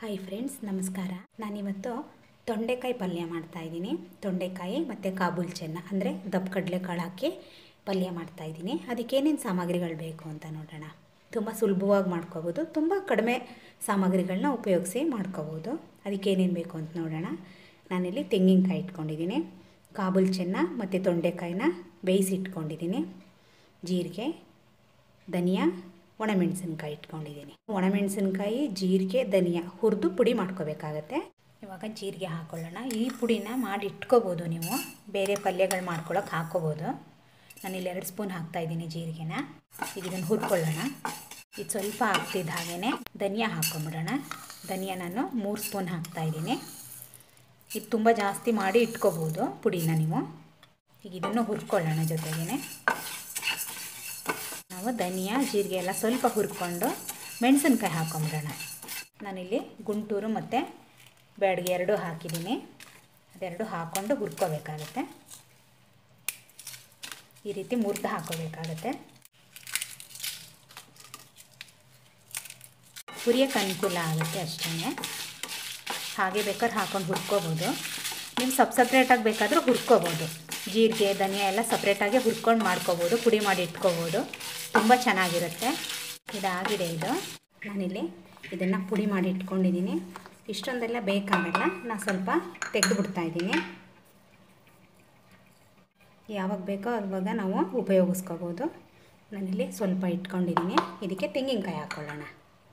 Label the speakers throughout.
Speaker 1: hi friends ನಮಸ್ಕಾರ ನಾನಿವತ್ತು ತೊಂಡೆಕಾಯಿ ಪಲ್ಯ ಮಾಡ್ತಾಯಿದ್ದೀನಿ ತೊಂಡೆಕಾಯಿ ಮತ್ತು ಕಾಬೂಲ್ ಚೆನ್ನ ಅಂದರೆ ದಪ್ಪ ಕಡಲೆಕಾಳು ಹಾಕಿ ಪಲ್ಯ ಮಾಡ್ತಾಯಿದ್ದೀನಿ ಅದಕ್ಕೇನೇನು ಸಾಮಗ್ರಿಗಳು ಬೇಕು ಅಂತ ನೋಡೋಣ ತುಂಬ ಸುಲಭವಾಗಿ ಮಾಡ್ಕೋಬೋದು ತುಂಬ ಕಡಿಮೆ ಸಾಮಗ್ರಿಗಳನ್ನ ಉಪಯೋಗಿಸಿ ಮಾಡ್ಕೋಬೋದು ಅದಕ್ಕೇನೇನು ಬೇಕು ಅಂತ ನೋಡೋಣ ನಾನಿಲ್ಲಿ ತೆಂಗಿನಕಾಯಿ ಇಟ್ಕೊಂಡಿದ್ದೀನಿ ಕಾಬೂಲ್ ಚೆನ್ನ ಮತ್ತು ತೊಂಡೆಕಾಯಿನ ಬೇಯಿಸಿ ಇಟ್ಕೊಂಡಿದ್ದೀನಿ ಜೀರಿಗೆ ಧನಿಯಾ ಒಣಮೆಣಸಿನ್ಕಾಯಿ ಇಟ್ಕೊಂಡಿದ್ದೀನಿ ಒಣಮೆಣಸಿನ್ಕಾಯಿ ಜೀರಿಗೆ ಧನಿಯಾ ಹುರಿದು ಪುಡಿ ಮಾಡ್ಕೋಬೇಕಾಗತ್ತೆ ಇವಾಗ ಜೀರಿಗೆ ಹಾಕ್ಕೊಳ್ಳೋಣ ಈ ಪುಡಿನ ಮಾಡಿ ಇಟ್ಕೋಬೋದು ನೀವು ಬೇರೆ ಪಲ್ಯಗಳು ಮಾಡ್ಕೊಳ್ಳೋಕೆ ಹಾಕ್ಕೋಬೋದು ನಾನಿಲ್ಲಿ ಎರಡು ಸ್ಪೂನ್ ಹಾಕ್ತಾಯಿದ್ದೀನಿ ಜೀರಿಗೆನ ಈಗ ಇದನ್ನು ಹುರ್ಕೊಳ್ಳೋಣ ಇದು ಸ್ವಲ್ಪ ಆಗ್ತಿದ್ದ ಹಾಗೇ ಧನಿಯಾ ಹಾಕ್ಕೊಂಬಿಡೋಣ ಧನಿಯಾ ನಾನು ಮೂರು ಸ್ಪೂನ್ ಹಾಕ್ತಾಯಿದ್ದೀನಿ ಇದು ತುಂಬ ಜಾಸ್ತಿ ಮಾಡಿ ಇಟ್ಕೋಬೋದು ಪುಡಿನ ನೀವು ಈಗ ಇದನ್ನು ಹುರ್ಕೊಳ್ಳೋಣ ಜೊತೆಗೇ ನಾವು ಧನಿಯಾ ಜೀರಿಗೆ ಎಲ್ಲ ಸ್ವಲ್ಪ ಹುರ್ಕೊಂಡು ಮೆಣಸಿನ್ಕಾಯಿ ಹಾಕೊಂಬಿಡೋಣ ನಾನಿಲ್ಲಿ ಗುಂಟೂರು ಮತ್ತು ಬ್ಯಾಡ್ಗೆ ಎರಡೂ ಹಾಕಿದ್ದೀನಿ ಅದೆರಡು ಹಾಕ್ಕೊಂಡು ಹುರ್ಕೋಬೇಕಾಗತ್ತೆ ಈ ರೀತಿ ಮುರ್ದು ಹಾಕೋಬೇಕಾಗತ್ತೆ ಹುರಿಯೋಕ್ಕೆ ಅನುಕೂಲ ಆಗುತ್ತೆ ಅಷ್ಟೇ ಹಾಗೆ ಬೇಕಾದ್ರೆ ಹಾಕೊಂಡು ಹುರ್ಕೋಬೋದು ನೀವು ಸಪ್ ಸಪ್ರೇಟಾಗಿ ಬೇಕಾದರೂ ಹುರ್ಕೋಬೋದು ಜೀರಿಗೆ ಧನಿಯಾ ಎಲ್ಲ ಸಪ್ರೇಟಾಗಿ ಹುರ್ಕೊಂಡು ಮಾಡ್ಕೋಬೋದು ಪುಡಿ ಮಾಡಿ ಇಟ್ಕೋಬೋದು ತುಂಬ ಚೆನ್ನಾಗಿರುತ್ತೆ ಇದಾಗಿದೆ ಇದು ನಾನಿಲ್ಲಿ ಇದನ್ನು ಪುಡಿ ಮಾಡಿ ಇಟ್ಕೊಂಡಿದ್ದೀನಿ ಇಷ್ಟೊಂದೆಲ್ಲ ಬೇಕಾಗಲ್ಲ ನಾನು ಸ್ವಲ್ಪ ತೆಗೆದು ಬಿಡ್ತಾಯಿದ್ದೀನಿ ಯಾವಾಗ ಬೇಕೋ ಅವಾಗ ನಾವು ಉಪಯೋಗಿಸ್ಕೋಬೋದು ನಾನಿಲ್ಲಿ ಸ್ವಲ್ಪ ಇಟ್ಕೊಂಡಿದ್ದೀನಿ ಇದಕ್ಕೆ ತೆಂಗಿನಕಾಯಿ ಹಾಕ್ಕೊಳ್ಳೋಣ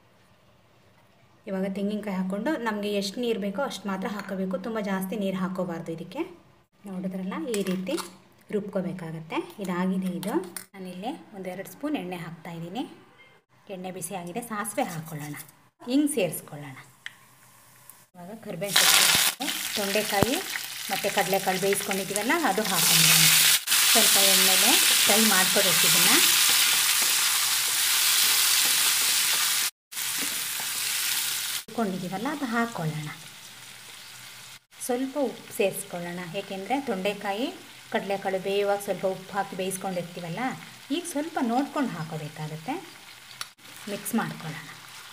Speaker 1: ಇವಾಗ ತೆಂಗಿನಕಾಯಿ ಹಾಕ್ಕೊಂಡು ನಮಗೆ ಎಷ್ಟು ನೀರು ಬೇಕೋ ಅಷ್ಟು ಮಾತ್ರ ಹಾಕೋಬೇಕು ತುಂಬ ಜಾಸ್ತಿ ನೀರು ಹಾಕೋಬಾರ್ದು ಇದಕ್ಕೆ ನೋಡಿದ್ರಲ್ಲ ಈ ರೀತಿ ರುಬ್ಕೋಬೇಕಾಗತ್ತೆ ಇದಾಗಿದೆ ಇದು ನಾನಿಲ್ಲಿ ಒಂದೆರಡು ಸ್ಪೂನ್ ಎಣ್ಣೆ ಹಾಕ್ತಾಯಿದ್ದೀನಿ ಎಣ್ಣೆ ಬಿಸಿ ಆಗಿದೆ ಸಾಸಿವೆ ಹಾಕ್ಕೊಳ್ಳೋಣ ಹಿಂಗೆ ಸೇರಿಸ್ಕೊಳ್ಳೋಣ ಇವಾಗ ಕರಿಬೇವು ಸೊಪ್ಪು ತೊಂಡೆಕಾಯಿ ಮತ್ತು ಕಡಲೆಕಾಳು ಬೇಯಿಸ್ಕೊಂಡಿದ್ದೀವಲ್ಲ ಅದು ಹಾಕೊಂಡ್ಬಿಡೋಣ ಸ್ವಲ್ಪ ಎಣ್ಣೆಲೆ ಫ್ರೈ ಮಾಡ್ಕೋಬೇಕು ಇದನ್ನು ಇಟ್ಕೊಂಡಿದ್ದೀವಲ್ಲ ಅದು ಹಾಕ್ಕೊಳ್ಳೋಣ ಸ್ವಲ್ಪ ಉಪ್ಪು ಸೇರಿಸ್ಕೊಳ್ಳೋಣ ಏಕೆಂದರೆ ತೊಂಡೆಕಾಯಿ ಕಡಲೆಕಾಳು ಬೇಯುವಾಗ ಸ್ವಲ್ಪ ಉಪ್ಪು ಹಾಕಿ ಬೇಯಿಸ್ಕೊಂಡಿರ್ತೀವಲ್ಲ ಈಗ ಸ್ವಲ್ಪ ನೋಡ್ಕೊಂಡು ಹಾಕೋಬೇಕಾಗತ್ತೆ ಮಿಕ್ಸ್ ಮಾಡ್ಕೊಳ್ಳೋಣ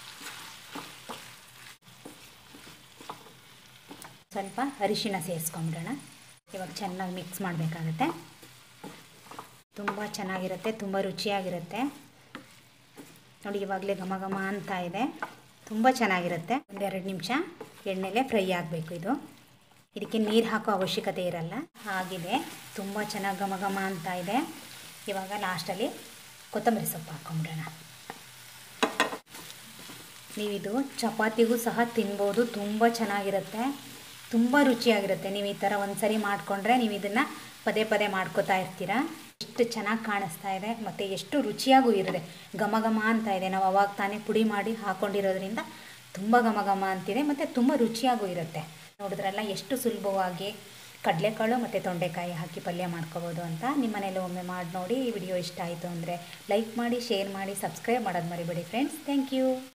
Speaker 1: ಸ್ವಲ್ಪ ಅರಿಶಿಣ ಸೇರಿಸ್ಕೊಂಬಿಡೋಣ ಇವಾಗ ಚೆನ್ನಾಗಿ ಮಿಕ್ಸ್ ಮಾಡಬೇಕಾಗತ್ತೆ ತುಂಬ ಚೆನ್ನಾಗಿರುತ್ತೆ ತುಂಬ ರುಚಿಯಾಗಿರುತ್ತೆ ನೋಡಿ ಇವಾಗಲೇ ಘಮ ಘಮ ಅಂತ ಇದೆ ತುಂಬ ಚೆನ್ನಾಗಿರುತ್ತೆ ಒಂದೆರಡು ನಿಮಿಷ ಎಣ್ಣೆಲೆ ಫ್ರೈ ಆಗಬೇಕು ಇದು ಇದಕ್ಕೆ ನೀರು ಹಾಕೋ ಅವಶ್ಯಕತೆ ಇರಲ್ಲ ಆಗಿದೆ ತುಂಬ ಚೆನ್ನಾಗಿ ಘಮ ಘಮ ಅಂತ ಇದೆ ಇವಾಗ ಲಾಸ್ಟಲ್ಲಿ ಕೊತ್ತಂಬರಿ ಸೊಪ್ಪು ಹಾಕ್ಕೊಂಬಿಡೋಣ ನೀವಿದು ಚಪಾತಿಗೂ ಸಹ ತಿನ್ಬೋದು ತುಂಬ ಚೆನ್ನಾಗಿರುತ್ತೆ ತುಂಬ ರುಚಿಯಾಗಿರುತ್ತೆ ನೀವು ಈ ಥರ ಒಂದು ಸರಿ ಮಾಡಿಕೊಂಡ್ರೆ ನೀವು ಇದನ್ನು ಪದೇ ಪದೇ ಮಾಡ್ಕೋತಾ ಇರ್ತೀರ ಎಷ್ಟು ಚೆನ್ನಾಗಿ ಕಾಣಿಸ್ತಾ ಇದೆ ಮತ್ತು ಎಷ್ಟು ರುಚಿಯಾಗೂ ಇರುತ್ತೆ ಘಮ ಘಮ ಅಂತ ಇದೆ ನಾವು ಅವಾಗ ತಾನೇ ಪುಡಿ ಮಾಡಿ ಹಾಕ್ಕೊಂಡಿರೋದ್ರಿಂದ ತುಂಬ ಘಮ ಘಮ ಅಂತಿದೆ ಮತ್ತು ತುಂಬ ರುಚಿಯಾಗೂ ಇರುತ್ತೆ ನೋಡಿದ್ರಲ್ಲ ಎಷ್ಟು ಸುಲಭವಾಗಿ ಕಡಲೆಕಾಳು ಮತ್ತು ತೊಂಡೆಕಾಯಿ ಹಾಕಿ ಪಲ್ಯ ಮಾಡ್ಕೋಬೋದು ಅಂತ ನಿಮ್ಮ ಮನೇಲಿ ಒಮ್ಮೆ ಮಾಡಿ ನೋಡಿ ಈ ವಿಡಿಯೋ ಇಷ್ಟ ಆಯಿತು ಅಂದರೆ ಲೈಕ್ ಮಾಡಿ ಶೇರ್ ಮಾಡಿ ಸಬ್ಸ್ಕ್ರೈಬ್ ಮಾಡೋದು ಮರಿಬೇಡಿ ಫ್ರೆಂಡ್ಸ್ ಥ್ಯಾಂಕ್ ಯು